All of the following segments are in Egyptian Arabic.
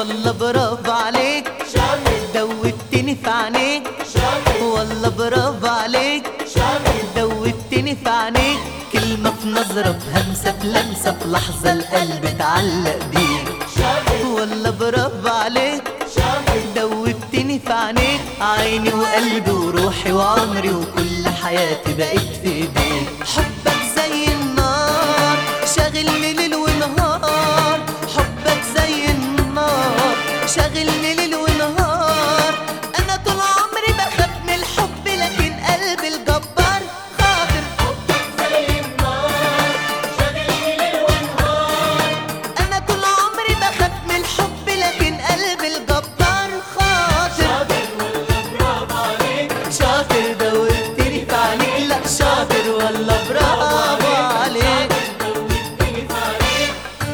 والله برافو عليك شاطر دوبتني في عينيك شاطر والله برافو عليك شاطر دوبتني في عينيك كلمة في نظرة في همسة في لمسة في لحظة القلب اتعلق بيك شاطر والله برافو عليك شاطر دوبتني في عينيك عيني وقلبي وروحي وعمري وكل حياتي بقت في ايديك حبك زي النار شاغلني ليل ونهار حبك زي النار شاغلني ليل ونهار انا طول عمري بخاف من الحب لكن قلبي الجبار خاطر زي النار شاغلني ليل ونهار انا طول عمري بخاف من الحب لكن قلبي الجبار خاطر شاطر ولا برافو عليك شاطر دوبتني في عينيك لا شاطر ولا برافو عليك دوبتني في عينيك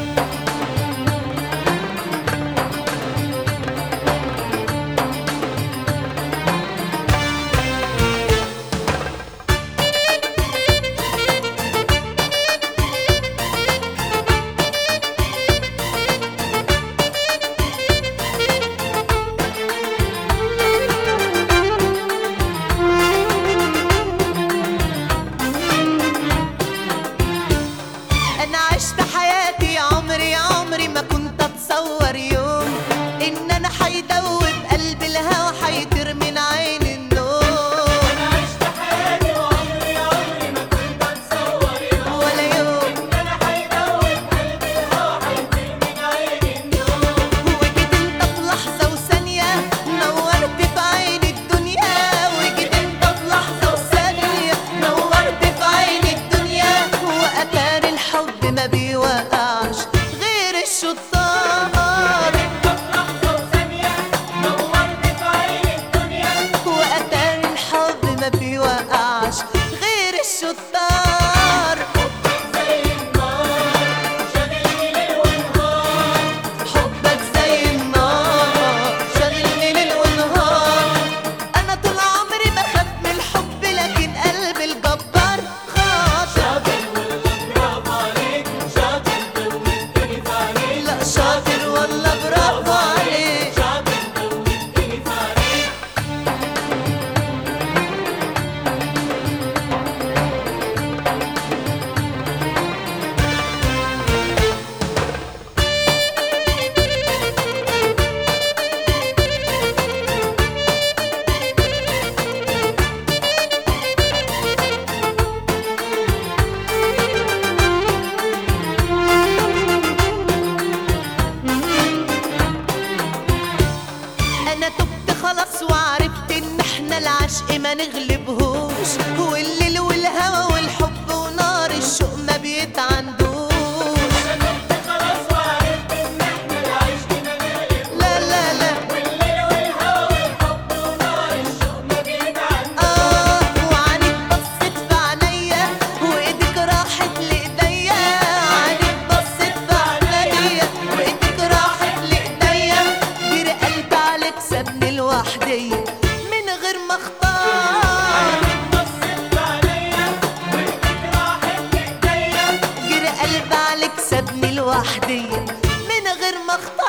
انا عشت حياتي عمري عمري ما كنت اتصور يوم ان انا حيدوب قلبي الهوى حيطير من عين النوم انا عشت حياتي وعمري عمري ما كنت اتصور يوم ولا يوم انا حيدوب قلبي الهوا حيطير من عين النوم وجيت انت في لحظة وثانية نورت في عين الدنيا وجيت انت في لحظة وثانية نورت في عين الدنيا وأتار الحب ما بيوقعش غير الشطار لحظة وثانية نورت في عين الدنيا وأتار الحب ما بيوقعش غير الشطار زي النار شاغلني ليل ونهار حبك زي النار شاغلني ليل ونهار انا طول عمري بخاف من الحب لكن قلبي الجبار خاطر شاطر ولا برافو عليك شاطر دوبتني في عينيك لا شاطر والله برافو عليك شاطر دوبتني في عينيك انا تبت خلاص وعرفت ان احنا العشق ما نغلبهوش والليل والهوى والحب ونار الشوق ما بيتعندوش خلاص وعرفت ان احنا العشق ما نغلب لا لا لا والليل والهوا والحب ونار الشوق ما بيتعندوش آه وعنيك بصيت في عينيا وإيدك راحت لإيديا عنيك بصيت في عينيا وإيدك راحت لإيديا جري قلبي عليك سابني لوحدي من غير ما اختار بصيت عليا وايدك راحت لايديا جري قلبي عليك سابني لوحدي من غير ما اختار